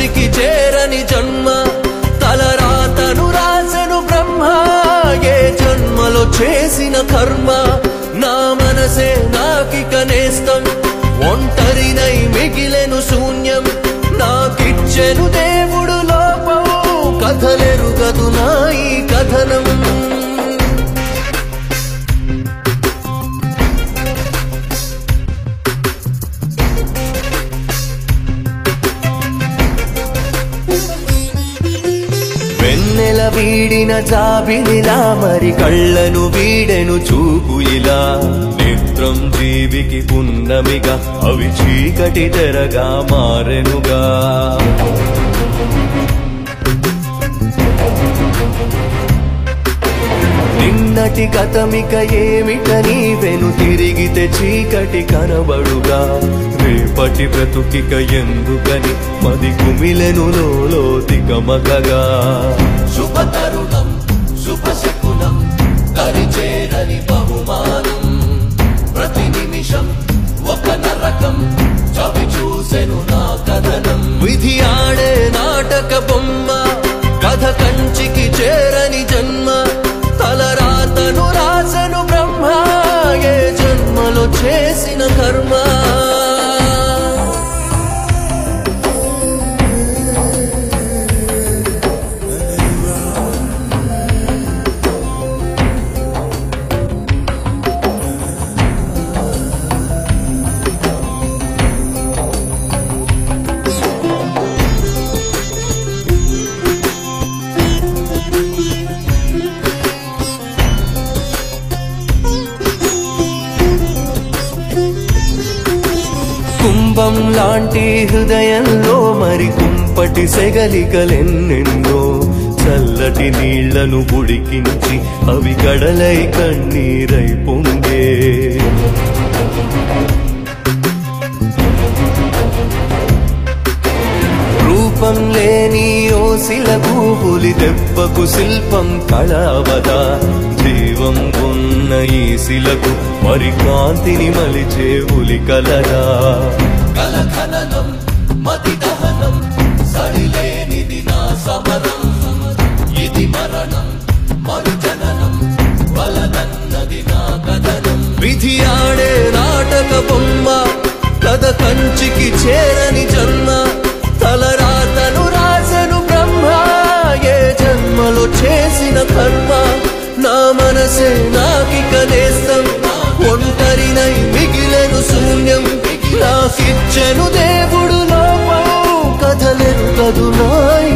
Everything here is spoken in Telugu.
కంచికి చేరని జన్మ తలరాతను రాసెను బ్రహ్మ ఏ జన్మలో చేసిన కర్మ నా మనసే నాకిక నేస్తం ఒంటరినై మిగిలెను శూన్యం నాకిచ్చెను దేవుడు లోపము కథలెరుగదు నా ఈ కథనం వెన్నెల వీడిన జాబిలిలా మరి కళ్ళను వీడెను చూపు ఇలా నేత్రం జీవికి పున్నమిగా అవి చీకటి తెరగా మారెనుగా నిన్నటి గతమిక ఏమిటని వెను తిరిగితే చీకటి కనబడుగా రేపటి బ్రతుకిక ఎందుకని మది కుమిలెను లోలో తికమకగా శుభతరుణం శుభశకునం కరిచేరని బహుమానం ప్రతి నిమిషం ఒక నరకం చవి చూసెను నా కథనం విధి ఆడే నాటక బొమ్మ కథ కంచికి చేరని జన్మ తలరాతను రాసను బ్రహ్మ ఏ జన్మలో చేసిన కర్మ కుంభం లాంటి హృదయంలో మరి కుంపటి సెగలికలెన్నెన్నో చల్లటి నీళ్లను ఉడికించి అవి కడలై కన్నీరై పొంగే రూపం లేని ఓ శిలకు పులి దెబ్బకు శిల్పం కళావదా జీవం ఉన్న ఈ శిలకు మరి కాంతిని మలిచే ఉలి కలరా కలఖననం మతి దహనం సడిలేనిది నా సమరం ఇది మరణం మరు జననం వలనన్నది నా కథనం విధి ఆడే నాటక బొమ్మ కథ కంచికి చేరని జన్మ తలరాతను రాసెను బ్రహ్మ ఏ జన్మలో చేసిన కర్మ నా మనసే నాకిక నేస్తం ఒంటరినై మిగిలెను శూన్యం నాకిచ్చెను దేవుడు లోపం కథలెరుగదు నా